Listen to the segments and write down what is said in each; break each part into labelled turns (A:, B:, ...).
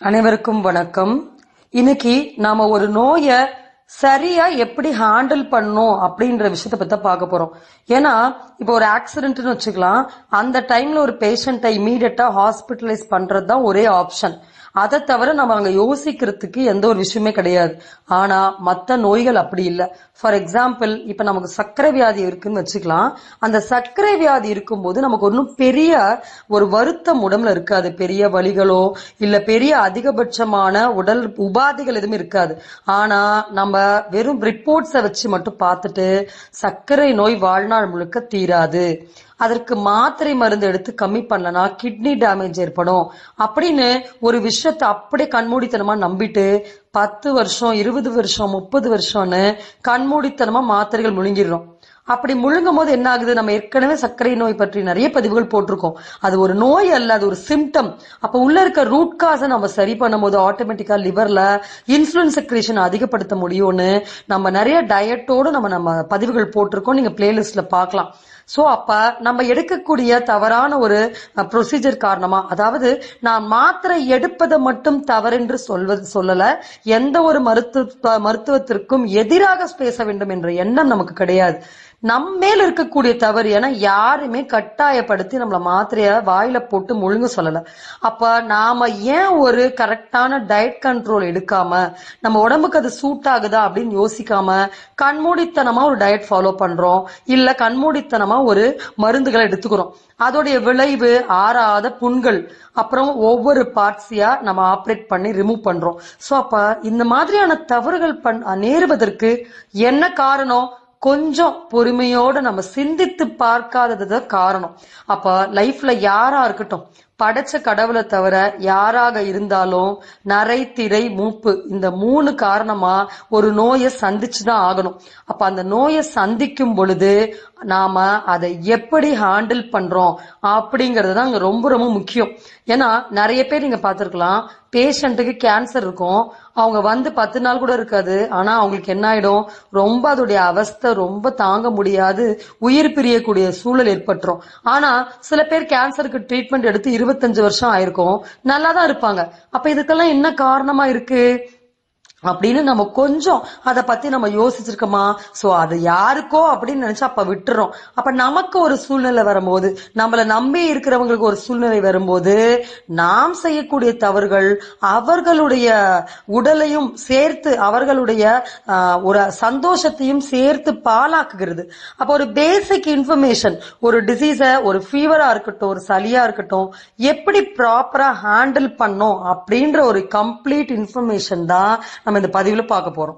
A: அனைவருக்கும் வணக்கம் இன்னைக்கு நாம ஒரு நோயை சரியா எப்படி ஹேண்டில் பண்ணணும் அப்படின்ற விஷயத்தை பத்தி தான் பார்க்க போறோம் ஏன்னா இப்போ ஒரு ஆக்சிடென்ட்னு வச்சுக்கலாம் அந்த டைம்ல ஒரு பேஷண்ட்டை இமீடியட்டா ஹாஸ்பிட்டலைஸ் பண்றது தான் ஒரே ஆப்ஷன் அதை தவிர நம்ம அங்க யோசிக்கிறதுக்கு எந்த ஒரு விஷயமே கிடையாது ஆனா மத்த நோய்கள் அப்படி இல்லை ஃபார் எக்ஸாம்பிள் இப்ப நமக்கு சர்க்கரை வியாதி இருக்குன்னு வச்சுக்கலாம் அந்த சர்க்கரை வியாதி இருக்கும்போது நமக்கு ஒன்றும் பெரிய ஒரு வருத்தம் உடம்புல இருக்காது பெரிய வலிகளோ இல்ல பெரிய அதிகபட்சமான உடல் உபாதைகள் எதுவுமே இருக்காது ஆனா நம்ம வெறும் ரிப்போர்ட்ஸை வச்சு மட்டும் பார்த்துட்டு சர்க்கரை நோய் வாழ்நாள் முழுக்க தீராது அதற்கு மாத்திரை மருந்து எடுத்து கம்மி பண்ணலனா கிட்னி டேமேஜ் ஏற்படும் அப்படின்னு ஒரு விஷயத்தை அப்படியே கண்மூடித்தனமா நம்பிட்டு பத்து வருஷம் இருபது வருஷம் முப்பது வருஷம்னு கண்மூடித்தனமா மாத்திரைகள் முழுங்கிடுறோம் அப்படி முழுங்கும் போது என்ன ஆகுது நம்ம ஏற்கனவே சர்க்கரை நோய் பற்றி நிறைய பதிவுகள் போட்டிருக்கோம் அது ஒரு நோய் அல்ல அது ஒரு சிம்டம் அப்ப உள்ள இருக்க ரூட் காசை நம்ம சரி பண்ணும்போது ஆட்டோமேட்டிக்கா லிவர்ல இன்சுலின் செக்ரேஷன் அதிகப்படுத்த முடியும்னு நம்ம நிறைய டயட்டோடு நம்ம நம்ம பதிவுகள் போட்டிருக்கோம் நீங்க பிளேலிஸ்ட்ல பார்க்கலாம் சோ அப்ப நம்ம எடுக்கக்கூடிய தவறான ஒரு ப்ரொசீஜர் காரணமா அதாவது நான் மாத்திரை எடுப்பதை மட்டும் தவறென்று சொல்வது சொல்லல எந்த ஒரு மருத்துவ மருத்துவத்திற்கும் எதிராக பேச வேண்டும் என்ற எண்ணம் நமக்கு கிடையாது நம்ம மேல இருக்கக்கூடிய தவறு ஏன்னா யாருமே கட்டாயப்படுத்தி நம்மள மாத்திரைய வாயில போட்டு முழுங்க சொல்லல அப்ப நாம ஏன் ஒரு கரெக்டான டயட் கண்ட்ரோல் எடுக்காம நம்ம உடம்புக்கு அது சூட் ஆகுதா அப்படின்னு யோசிக்காம கண்மூடித்தனமா ஒரு டயட் ஃபாலோ பண்றோம் இல்ல கண்மூடித்தனமா ஒரு மருந்துகளை எடுத்துக்கிறோம் அதோடைய விளைவு ஆறாத புண்கள் அப்புறம் ஒவ்வொரு பார்ட்ஸியா நம்ம ஆப்ரேட் பண்ணி ரிமூவ் பண்றோம் சோ அப்ப இந்த மாதிரியான தவறுகள் பண் நேருவதற்கு என்ன காரணம் கொஞ்சம் பொறுமையோட நம்ம சிந்தித்து பார்க்காதது காரணம் அப்ப லைஃப்ல யாரா இருக்கட்டும் படைச்ச கடவுளை தவிர யாராக இருந்தாலும் நரை திரை மூப்பு இந்த மூணு காரணமா ஒரு நோயை சந்திச்சுதான் ஆகணும் அப்ப அந்த நோயை சந்திக்கும் பொழுது நாம அதை எப்படி ஹேண்டில் பண்றோம் அப்படிங்கறது தான் அங்க ரொம்ப ரொம்ப முக்கியம் ஏன்னா நிறைய பேர் நீங்க பார்த்திருக்கலாம் பேஷண்ட்டுக்கு கேன்சர் இருக்கும் அவங்க வந்து பத்து நாள் கூட இருக்காது ஆனா அவங்களுக்கு என்ன ஆயிடும் ரொம்ப அதோடைய அவஸ்தை ரொம்ப தாங்க முடியாது உயிர் பிரியக்கூடிய சூழல் ஏற்பட்டுரும் ஆனா சில பேர் கேன்சருக்கு ட்ரீட்மெண்ட் எடுத்து இருபத்தஞ்சு வருஷம் ஆயிருக்கும் நல்லா தான் இருப்பாங்க அப்ப இதுக்கெல்லாம் என்ன காரணமா இருக்கு அப்படின்னு நம்ம கொஞ்சம் அதை பத்தி நம்ம யோசிச்சிருக்கோமா சோ அது யாருக்கோ அப்படின்னு நினைச்சா அப்ப விட்டுறோம் அப்ப நமக்கு ஒரு சூழ்நிலை வரும்போது நம்மள நம்பி இருக்கிறவங்களுக்கு ஒரு சூழ்நிலை வரும்போது நாம் செய்யக்கூடிய தவறுகள் அவர்களுடைய உடலையும் சேர்த்து அவர்களுடைய ஆஹ், ஒரு சந்தோஷத்தையும் சேர்த்து பாலாக்குகிறது அப்ப ஒரு பேசிக் இன்ஃபர்மேஷன் ஒரு டிசீஸ ஒரு ஃபீவரா இருக்கட்டும் ஒரு சளியா இருக்கட்டும் எப்படி ப்ராப்பரா ஹேண்டில் பண்ணோம் அப்படின்ற ஒரு கம்ப்ளீட் இன்ஃபர்மேஷன் தான் நம்ம இந்த பதிவுல பார்க்க போறோம்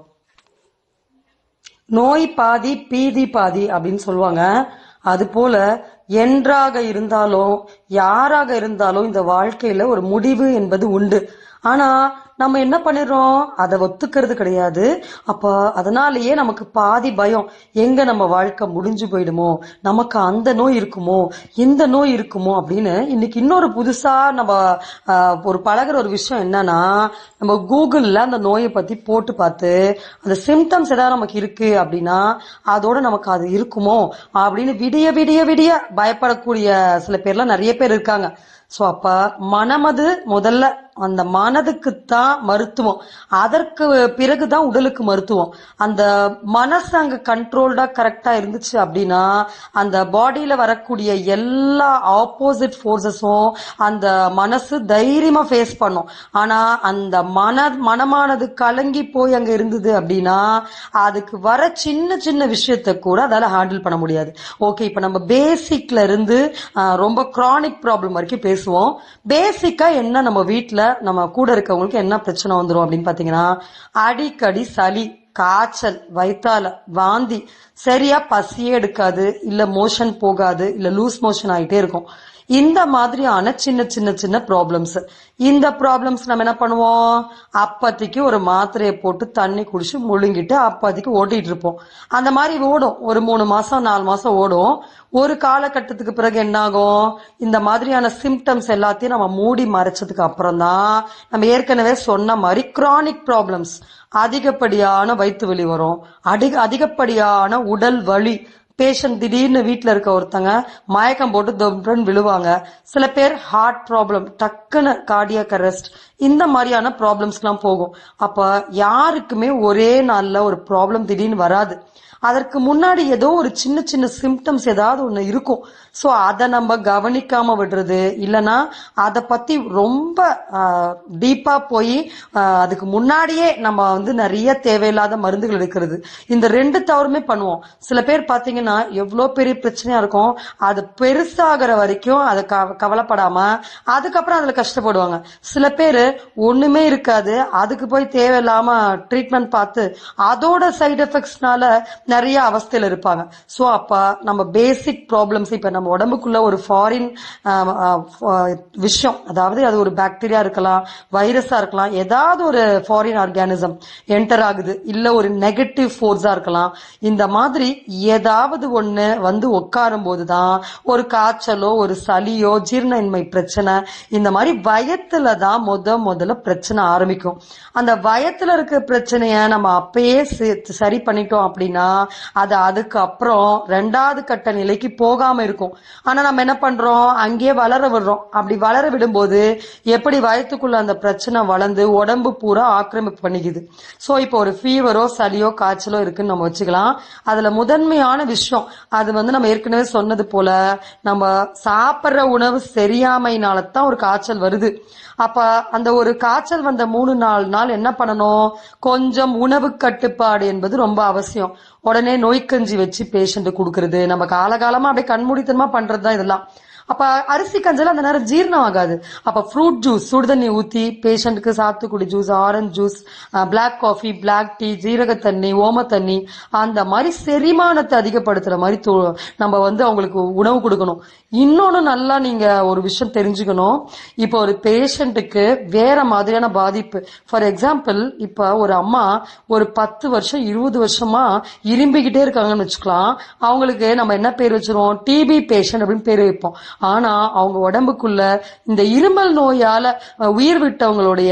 A: நோய் பாதி பீதி பாதி அப்படின்னு சொல்லுவாங்க அது போல என்றாக இருந்தாலும் யாராக இருந்தாலும் இந்த வாழ்க்கையில ஒரு முடிவு என்பது உண்டு ஆனா நம்ம என்ன பண்ணிடுறோம் அதை ஒத்துக்கிறது கிடையாது அப்ப அதனாலேயே நமக்கு பாதி பயம் எங்க நம்ம வாழ்க்கை முடிஞ்சு போயிடுமோ நமக்கு அந்த நோய் இருக்குமோ இந்த நோய் இருக்குமோ அப்படின்னு இன்னைக்கு இன்னொரு புதுசா நம்ம ஆஹ், ஒரு பழகுற ஒரு விஷயம் என்னன்னா நம்ம கூகுள்ல அந்த நோயை பத்தி போட்டு பார்த்து அந்த சிம்டம்ஸ் ஏதாவது நமக்கு இருக்கு அப்படின்னா அதோட நமக்கு அது இருக்குமோ அப்படின்னு விடிய விடிய விடிய பயப்படக்கூடிய சில பேர்லாம் நிறைய பேர் இருக்காங்க சோ அப்ப மனமது முதல்ல அந்த மனதுக்குத்தான் மருத்துவம் அதற்கு பிறகுதான் உடலுக்கு மருத்துவம் அந்த மனசு அங்க கண்ட்ரோல்டா கரெக்டா இருந்துச்சு அப்படின்னா அந்த பாடியில வரக்கூடிய எல்லா ஆப்போசிட் ஃபோர்ஸஸும் அந்த மனசு தைரியமா ஃபேஸ் பண்ணும் ஆனா அந்த மன மனமானது கலங்கி போய் அங்க இருந்தது அப்படின்னா அதுக்கு வர சின்ன சின்ன விஷயத்த கூட அதால ஹேண்டில் பண்ண முடியாது ஓகே இப்ப நம்ம பேசிக்ல இருந்து ஆஹ், ரொம்ப கிரானிக் ப்ராப்ளம் வரைக்கும் பேசுவோம் பேசிக்கா என்ன நம்ம வீட்ல நம்ம கூட இருக்கவங்களுக்கு என்ன பிரச்சனை வந்துரும் அப்படின்னு பாத்தீங்கன்னா அடிக்கடி சளி காய்ச்சல் வயித்தால வாந்தி சரியா பசியே எடுக்காது இல்ல மோஷன் போகாது இல்ல லூஸ் மோஷன் ஆயிட்டே இருக்கும் இந்த மாதிரியான சின்ன சின்ன சின்ன ப்ராப்ளம்ஸ் இந்த ப்ராப்ளம்ஸ் நம்ம என்ன பண்ணுவோம் அப்பத்திக்கு ஒரு மாத்திரையை போட்டு தண்ணி குடிச்சு முழுங்கிட்டு அப்பத்திக்கு ஓட்டிட்டு இருப்போம் அந்த மாதிரி ஓடும் ஒரு மூணு மாசம் நாலு மாசம் ஓடும் ஒரு காலகட்டத்துக்கு பிறகு என்ன ஆகும் இந்த மாதிரியான சிம்டம்ஸ் எல்லாத்தையும் நம்ம மூடி மறைச்சதுக்கு அப்புறம் தான் நம்ம ஏற்கனவே சொன்ன மாதிரி கிரானிக் ப்ராப்ளம்ஸ் அதிகப்படியான வயிற்று வலி வரும் அதிக அதிகப்படியான உடல் வலி பேஷண்ட் திடீர்னு வீட்ல இருக்க ஒருத்தங்க மயக்கம் போட்டு தொப்புன்னு விழுவாங்க சில பேர் ஹார்ட் ப்ராப்ளம் டக்குன்னு கார்டியக் அரெஸ்ட் இந்த மாதிரியான ப்ராப்ளம்ஸ்லாம் போகும் அப்ப யாருக்குமே ஒரே நாள்ல ஒரு ப்ராப்ளம் திடீர்னு வராது அதற்கு முன்னாடி ஏதோ ஒரு சின்ன சின்ன சிம்டம்ஸ் ஏதாவது ஒண்ணு இருக்கும் சோ அதை நம்ம கவனிக்காம விடுறது இல்லனா அதை பத்தி ரொம்ப டீப்பா போய் அதுக்கு முன்னாடியே நம்ம வந்து நிறைய தேவையில்லாத மருந்துகள் எடுக்கிறது இந்த ரெண்டு தவறுமே பண்ணுவோம் சில பேர் பாத்தீங்கன்னா எவ்வளவு பெரிய பிரச்சனையா இருக்கும் அது பெருசாகிற வரைக்கும் அதை க- கவலைப்படாம அதுக்கப்புறம் அதுல கஷ்டப்படுவாங்க சில பேர் ஒண்ணுமே இருக்காது அதுக்கு போய் தேவையில்லாம ட்ரீட்மெண்ட் பார்த்து அதோட சைடு எஃபெக்ட்ஸ்னால நிறைய அவஸ்தையில இருப்பாங்க சோ அப்ப நம்ம பேசிக் ப்ராப்ளம்ஸ் இப்ப நம்ம உடம்புக்குள்ள ஒரு ஃபாரின் விஷயம் அதாவது அது ஒரு பாக்டீரியா இருக்கலாம் வைரஸா இருக்கலாம் ஏதாவது ஒரு ஃபாரின் ஆர்கானிசம் என்டர் ஆகுது இல்ல ஒரு நெகட்டிவ் ஃபோர்ஸா இருக்கலாம் இந்த மாதிரி ஏதாவது ஒண்ணு வந்து உட்காரும் போதுதான் ஒரு காய்ச்சலோ ஒரு சளியோ ஜீரணமின்மை பிரச்சனை இந்த மாதிரி வயத்துல தான் முத முதல்ல பிரச்சனை ஆரம்பிக்கும் அந்த வயத்துல இருக்க பிரச்சனைய நம்ம அப்பயே சி- சரி பண்ணிட்டோம் அப்படின்னா அது அதுக்கு அப்புறம் ரெண்டாவது கட்ட நிலைக்கு போகாம இருக்கும் ஆனா நம்ம என்ன பண்றோம் அங்கேயே வளர விடுறோம் அப்படி வளர விடும்போது எப்படி வயத்துக்குள்ள அந்த பிரச்சனை வளர்ந்து உடம்பு பூரா ஆக்கிரமிப்பு பண்ணிக்குது சோ இப்போ ஒரு ஃபீவரோ சளியோ காய்ச்சலோ இருக்குன்னு நம்ம வச்சுக்கலாம் அதுல முதன்மையான விஷயம் அது வந்து நம்ம ஏற்கனவே சொன்னது போல நம்ம சாப்பிடுற உணவு சரியாமைனால தான் ஒரு காய்ச்சல் வருது அப்ப அந்த ஒரு காய்ச்சல் வந்த மூணு நாலு நாள் என்ன பண்ணணும் கொஞ்சம் உணவு கட்டுப்பாடு என்பது ரொம்ப அவசியம் உடனே நோய்க்கஞ்சி வச்சு பேஷண்ட் கொடுக்கறது நம்ம காலகாலமா அப்படியே கண்மூடித்தனமா பண்றதுதான் இதெல்லாம் அப்ப அரிசி கஞ்சல் அந்த நேரம் ஜீரணம் ஆகாது அப்ப ஃப்ரூட் ஜூஸ் சுடுதண்ணி ஊத்தி பேஷண்ட்டுக்கு சாத்துக்குடி juice orange juice black coffee black tea ஜீரக தண்ணி ஓம தண்ணி அந்த மாதிரி செரிமானத்தை அதிகப்படுத்துற மாதிரி தோ- நம்ம வந்து அவங்களுக்கு உணவு கொடுக்கணும் இன்னொன்னு நல்லா நீங்க ஒரு விஷயம் தெரிஞ்சுக்கணும் இப்போ ஒரு பேஷண்ட்டுக்கு வேற மாதிரியான பாதிப்பு ஃபார் எக்ஸாம்பிள் இப்ப ஒரு அம்மா ஒரு பத்து வருஷம் இருபது வருஷமா இரும்பிக்கிட்டே இருக்காங்கன்னு வச்சுக்கலாம் அவங்களுக்கு நம்ம என்ன பேர் வச்சிருவோம் டிபி பேஷண்ட் அப்படின்னு பேர் வைப்போம் ஆனா அவங்க உடம்புக்குள்ள இந்த இருமல் நோயால அஹ், உயிர் விட்டவங்களுடைய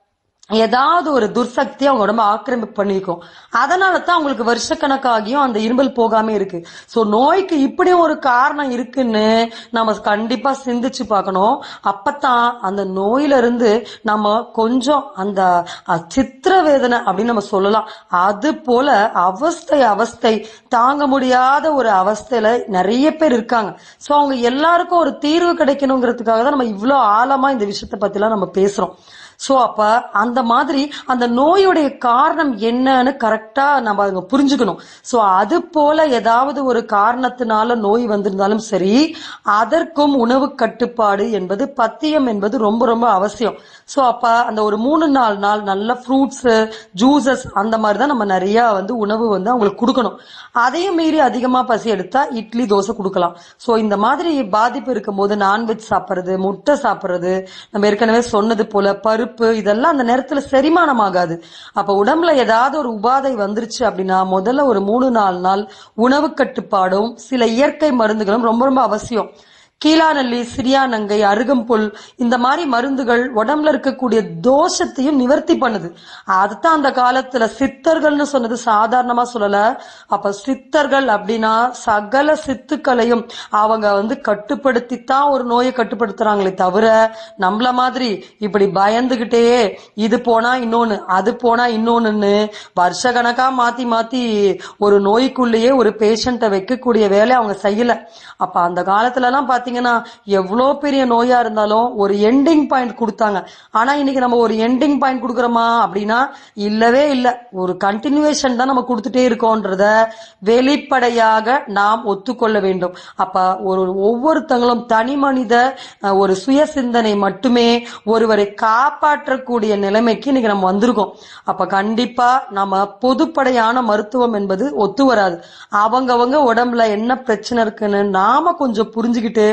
A: ஏதாவது ஒரு துர்சக்தி அவங்க உடம்ப ஆக்கிரமிப்பு பண்ணிக்கும் அதனால தான் அவங்களுக்கு வருஷக்கணக்காகியும் அந்த இருமல் போகாம இருக்கு சோ நோய்க்கு இப்படியும் ஒரு காரணம் இருக்குன்னு நம்ம கண்டிப்பா சிந்திச்சு பார்க்கணும் அப்பதான் அந்த நோயில இருந்து நம்ம கொஞ்சம் அந்த அஹ், சித்திர வேதனை அப்படின்னு நம்ம சொல்லலாம் அது போல அவஸ்தை அவஸ்தை தாங்க முடியாத ஒரு அவஸ்தையில நிறைய பேர் இருக்காங்க சோ அவங்க எல்லாருக்கும் ஒரு தீர்வு கிடைக்கணுங்கிறதுக்காக தான் நம்ம இவ்வளவு ஆழமா இந்த விஷயத்தை பத்தி எல்லாம் நம்ம பேசுறோம் சோ அப்ப அந்த மாதிரி அந்த நோயுடைய காரணம் என்னன்னு கரெக்டா நம்ம அங்க புரிஞ்சுக்கணும் சோ அது போல ஏதாவது ஒரு காரணத்தினால நோய் வந்திருந்தாலும் சரி அதற்கும் உணவு கட்டுப்பாடு என்பது பத்தியம் என்பது ரொம்ப ரொம்ப அவசியம் சோ அப்ப அந்த ஒரு மூணு நாலு நாள் நல்ல ஃப்ரூட்ஸ் ஜூசஸ் அந்த மாதிரி தான் நம்ம நிறைய வந்து உணவு வந்து அவங்களுக்கு கொடுக்கணும் அதையும் மீறி அதிகமா பசி எடுத்தா இட்லி தோசை கொடுக்கலாம் சோ இந்த மாதிரி பாதிப்பு இருக்கும்போது நான்வெஜ் சாப்பிடுறது முட்டை சாப்பிடுறது நம்ம ஏற்கனவே சொன்னது போல பருப்பு இதெல்லாம் அந்த நேரத்துல செரிமானம் ஆகாது அப்ப உடம்புல ஏதாவது ஒரு உபாதை வந்துருச்சு அப்படின்னா முதல்ல ஒரு மூணு நாலு நாள் உணவு கட்டுப்பாடும் சில இயற்கை மருந்துகளும் ரொம்ப ரொம்ப அவசியம் கீழாநெல்லி சிறியானங்கை அருகம்புல் இந்த மாதிரி மருந்துகள் உடம்புல இருக்கக்கூடிய தோஷத்தையும் நிவர்த்தி பண்ணுது அதுதான் அந்த காலத்துல சித்தர்கள்னு சொன்னது சாதாரணமா சொல்லல அப்ப சித்தர்கள் அப்படின்னா சகல சித்துக்களையும் அவங்க வந்து கட்டுப்படுத்தித்தான் ஒரு நோயை கட்டுப்படுத்துறாங்களே தவிர நம்மள மாதிரி இப்படி பயந்துகிட்டே இது போனா இன்னொன்னு அது போனா இன்னொன்னுன்னு வருஷ கணக்கா மாத்தி மாத்தி ஒரு நோய்க்குள்ளேயே ஒரு பேஷண்ட்டை வைக்கக்கூடிய வேலையை அவங்க செய்யல அப்ப அந்த காலத்துல எல்லாம் பாத்தீங்கன்னா எவ்வளோ பெரிய நோயா இருந்தாலும் ஒரு எண்டிங் பாயிண்ட் கொடுத்தாங்க ஆனா இன்னைக்கு நம்ம ஒரு எண்டிங் பாயிண்ட் கொடுக்கறோமா அப்படின்னா இல்லவே இல்ல ஒரு கண்டினியூவேஷன் தான் நம்ம கொடுத்துட்டே இருக்கோன்றத வெளிப்படையாக நாம் ஒத்துக்கொள்ள வேண்டும் அப்ப ஒரு ஒவ்வொருத்தங்களும் தனி மனித அஹ், ஒரு சுய சிந்தனை மட்டுமே ஒருவரை காப்பாற்றக்கூடிய நிலைமைக்கு இன்னைக்கு நம்ம வந்திருக்கோம் அப்ப கண்டிப்பா நம்ம பொதுப்படையான மருத்துவம் என்பது ஒத்து வராது அவங்கவங்க உடம்புல என்ன பிரச்சனை இருக்குன்னு நாம கொஞ்சம் புரிஞ்சுக்கிட்டு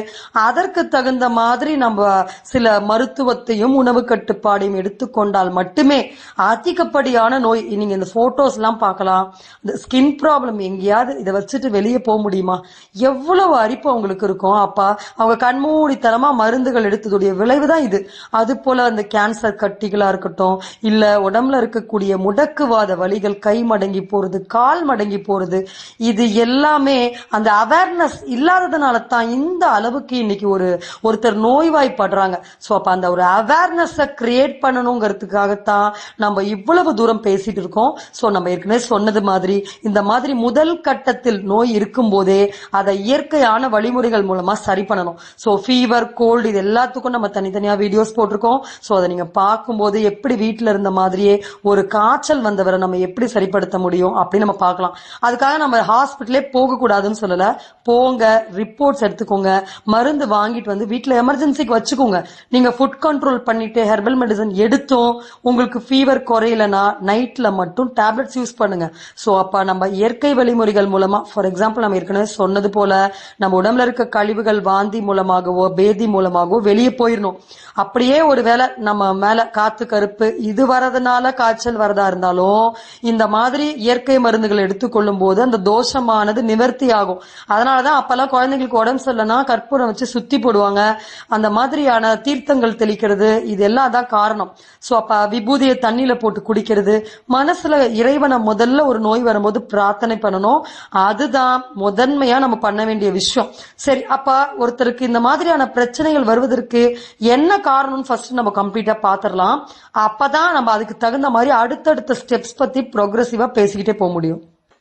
A: அதற்கு தகுந்த மாதிரி நம்ம சில மருத்துவத்தையும் உணவு கட்டுப்பாடையும் எடுத்துக்கொண்டால் மட்டுமே அதிகப்படியான நோய் நீங்க இந்த போட்டோஸ் எல்லாம் பார்க்கலாம் இந்த ஸ்கின் ப்ராப்ளம் எங்கேயாவது இதை வச்சுட்டு வெளியே போக முடியுமா எவ்வளவு அரிப்பு அவங்களுக்கு இருக்கும் அப்பா அவங்க கண்மூடித்தனமா மருந்துகள் எடுத்ததுடைய விளைவு தான் இது அது போல அந்த கேன்சர் கட்டிகளா இருக்கட்டும் இல்ல உடம்புல இருக்கக்கூடிய முடக்குவாத வலிகள் கை மடங்கி போறது கால் மடங்கி போறது இது எல்லாமே அந்த அவேர்னஸ் இல்லாததுனால தான் இந்த அளவுக்கு இன்னைக்கு ஒரு ஒருத்தர் நோய்வாய்ப்படுறாங்க சோ அப்ப அந்த ஒரு அவேர்னஸ் கிரியேட் பண்ணணுங்கிறதுக்காகத்தான் நம்ம இவ்வளவு தூரம் பேசிட்டு இருக்கோம் சோ நம்ம ஏற்கனவே சொன்னது மாதிரி இந்த மாதிரி முதல் கட்டத்தில் நோய் இருக்கும் போதே அதை இயற்கையான வழிமுறைகள் மூலமா சரி பண்ணணும் சோ ஃபீவர் கோல்டு இது எல்லாத்துக்கும் நம்ம தனித்தனியா வீடியோஸ் போட்டிருக்கோம் சோ அதை நீங்க பார்க்கும்போது எப்படி வீட்ல இருந்த மாதிரியே ஒரு காய்ச்சல் வந்தவரை நம்ம எப்படி சரிப்படுத்த முடியும் அப்படின்னு நம்ம பார்க்கலாம் அதுக்காக நம்ம ஹாஸ்பிட்டலே போக கூடாதுன்னு சொல்லல போங்க ரிப்போர்ட்ஸ் எடுத்துக்கோங்க மருந்து வாங்கிட்டு வந்து வீட்ல எமர்ஜென்சிக்கு வச்சுக்கோங்க நீங்க ஃபுட் கண்ட்ரோல் பண்ணிட்டு ஹெர்பல் மெடிசன் எடுத்தும் உங்களுக்கு ஃபீவர் குறையலனா நைட்ல மட்டும் டேப்லெட்ஸ் யூஸ் பண்ணுங்க சோ அப்ப நம்ம இயற்கை வழிமுறைகள் மூலமா ஃபார் எக்ஸாம்பிள் நம்ம ஏற்கனவே சொன்னது போல நம்ம உடம்புல இருக்க கழிவுகள் வாந்தி மூலமாகவோ பேதி மூலமாகவோ வெளியே போயிடணும் அப்படியே ஒருவேளை நம்ம மேல காத்து கருப்பு இது வரதுனால காய்ச்சல் வரதா இருந்தாலும் இந்த மாதிரி இயற்கை மருந்துகள் எடுத்துக்கொள்ளும் போது அந்த தோஷமானது நிவர்த்தி ஆகும் அதனாலதான் அப்பெல்லாம் குழந்தைங்களுக்கு உடம்பு சரியில்லைன்னா கற்பூரம் வச்சு சுத்தி போடுவாங்க அந்த மாதிரியான தீர்த்தங்கள் தெளிக்கிறது இது எல்லாம் தான் காரணம் சோ அப்ப விபூதியை தண்ணியில போட்டு குடிக்கிறது மனசுல இறைவனை முதல்ல ஒரு நோய் வரும்போது பிரார்த்தனை பண்ணணும் அதுதான் முதன்மையா நம்ம பண்ண வேண்டிய விஷயம் சரி அப்ப ஒருத்தருக்கு இந்த மாதிரியான பிரச்சனைகள் வருவதற்கு என்ன காரணம்னு ஃபர்ஸ்ட் நம்ம கம்ப்ளீட்டா பாத்திரலாம் அப்பதான் நம்ம அதுக்கு தகுந்த மாதிரி அடுத்தடுத்த ஸ்டெப்ஸ் பத்தி ப்ரோக்ரஸிவா பேசிக்கிட்டே போக முடியும்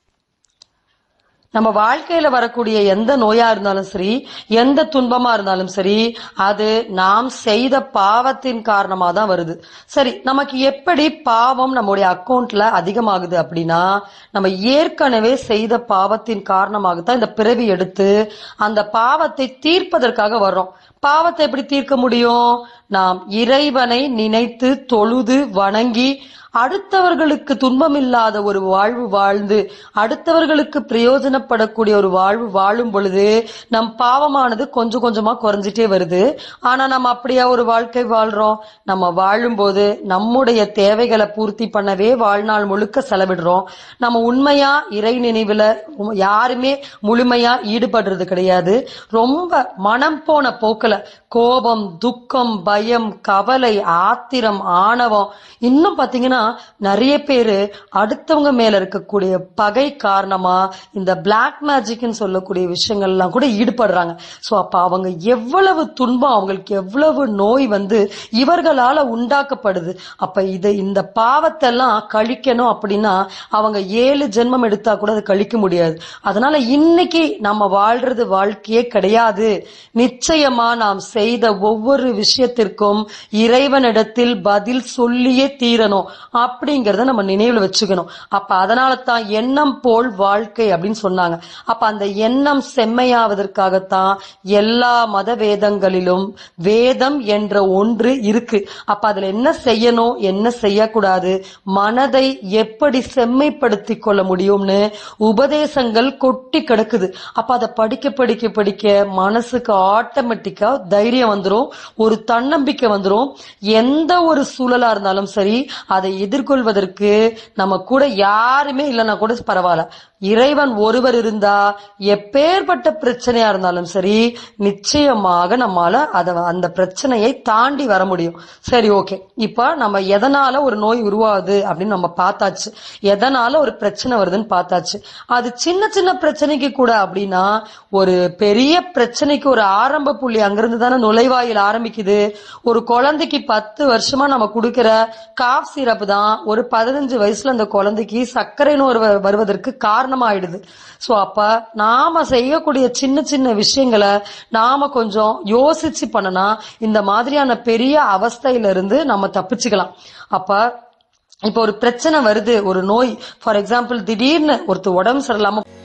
A: நம்ம வாழ்க்கையில வரக்கூடிய எந்த நோயா இருந்தாலும் சரி எந்த துன்பமா இருந்தாலும் சரி அது நாம் செய்த பாவத்தின் காரணமா தான் வருது சரி நமக்கு எப்படி பாவம் நம்முடைய அக்கவுண்ட்ல அதிகமாகுது அப்படின்னா நம்ம ஏற்கனவே செய்த பாவத்தின் காரணமாகத்தான் இந்த பிறவி எடுத்து அந்த பாவத்தை தீர்ப்பதற்காக வர்றோம் பாவத்தை எப்படி தீர்க்க முடியும் நாம் இறைவனை நினைத்து தொழுது வணங்கி அடுத்தவர்களுக்கு துன்பமில்லாத ஒரு வாழ்வு வாழ்ந்து அடுத்தவர்களுக்கு பிரயோஜனப்படக்கூடிய ஒரு வாழ்வு வாழும் பொழுது நம் பாவமானது கொஞ்சம் கொஞ்சமா குறைஞ்சிட்டே வருது ஆனா நம்ம அப்படியா ஒரு வாழ்க்கை வாழ்றோம் நம்ம வாழும்போது நம்முடைய தேவைகளை பூர்த்தி பண்ணவே வாழ்நாள் முழுக்க செலவிடுறோம் நம்ம உண்மையா இறை நினைவுல யாருமே முழுமையா ஈடுபடுறது கிடையாது ரொம்ப மனம் போன போக்குல கோபம் துக்கம் பயம் கவலை ஆத்திரம் ஆணவம் இன்னும் பாத்தீங்கன்னா நிறைய பேரு அடுத்தவங்க மேல இருக்கக்கூடிய பகை காரணமா இந்த பிளாக் மேஜிக்னு சொல்லக்கூடிய விஷயங்கள் எல்லாம் கூட ஈடுபடுறாங்க சோ அப்ப அவங்க எவ்வளவு துன்பம் அவங்களுக்கு எவ்வளவு நோய் வந்து இவர்களால உண்டாக்கப்படுது அப்ப இது இந்த பாவத்தை எல்லாம் கழிக்கணும் அப்படின்னா அவங்க ஏழு ஜென்மம் எடுத்தா கூட அதை கழிக்க முடியாது அதனால இன்னைக்கு நம்ம வாழ்றது வாழ்க்கையே கிடையாது நிச்சயமா நாம் செய்த ஒவ்வொரு விஷயத்திற்கும் இறைவனிடத்தில் பதில் சொல்லியே தீரணும் அப்படிங்கறத நம்ம நினைவுல வச்சுக்கணும் அப்ப அதனால தான் எண்ணம் போல் வாழ்க்கை அப்படின்னு சொன்னாங்க அப்ப அந்த எண்ணம் செம்மையாவதற்காகத்தான் எல்லா மத வேதங்களிலும் வேதம் என்ற ஒன்று இருக்கு அப்ப அதுல என்ன செய்யணும் என்ன செய்யக்கூடாது மனதை எப்படி செம்மைப்படுத்திக் கொள்ள முடியும்னு உபதேசங்கள் கொட்டி கிடக்குது அப்ப அதை படிக்க படிக்க படிக்க மனசுக்கு ஆட்டோமேட்டிக்கா தைரியம் வந்துரும் ஒரு தன்னம்பிக்கை வந்துரும் எந்த ஒரு சூழலா இருந்தாலும் சரி அதை எதிர்கொள்வதற்கு நம்ம கூட யாருமே இல்லைன்னா கூட பரவாயில்ல இறைவன் ஒருவர் இருந்தா எப்பேற்பட்ட பிரச்சனையா இருந்தாலும் சரி நிச்சயமாக நம்மால அத அந்த பிரச்சனையை தாண்டி வர முடியும் சரி ஓகே இப்ப நம்ம எதனால ஒரு நோய் உருவாகுது அப்படின்னு நம்ம பார்த்தாச்சு எதனால ஒரு பிரச்சனை வருதுன்னு பார்த்தாச்சு அது சின்ன சின்ன பிரச்சனைக்கு கூட அப்படின்னா ஒரு பெரிய பிரச்சனைக்கு ஒரு ஆரம்ப புள்ளி அங்கிருந்து தானே நுழைவாயில் ஆரம்பிக்குது ஒரு குழந்தைக்கு பத்து வருஷமா நம்ம கொடுக்கிற காஃப் சிரப் தான் ஒரு பதினஞ்சு வயசுல அந்த குழந்தைக்கு சர்க்கரை நோய் வரு- வருவதற்கு காரணமாயிடுது சோ அப்ப நாம செய்யக்கூடிய சின்ன சின்ன விஷயங்களை நாம கொஞ்சம் யோசிச்சு பண்ணனா இந்த மாதிரியான பெரிய அவஸ்தையில இருந்து நம்ம தப்பிச்சுக்கலாம் அப்ப இப்ப ஒரு பிரச்சனை வருது ஒரு நோய் ஃபார் எக்ஸாம்பிள் திடீர்னு ஒருத்தர் உடம்பு சரியில்லாம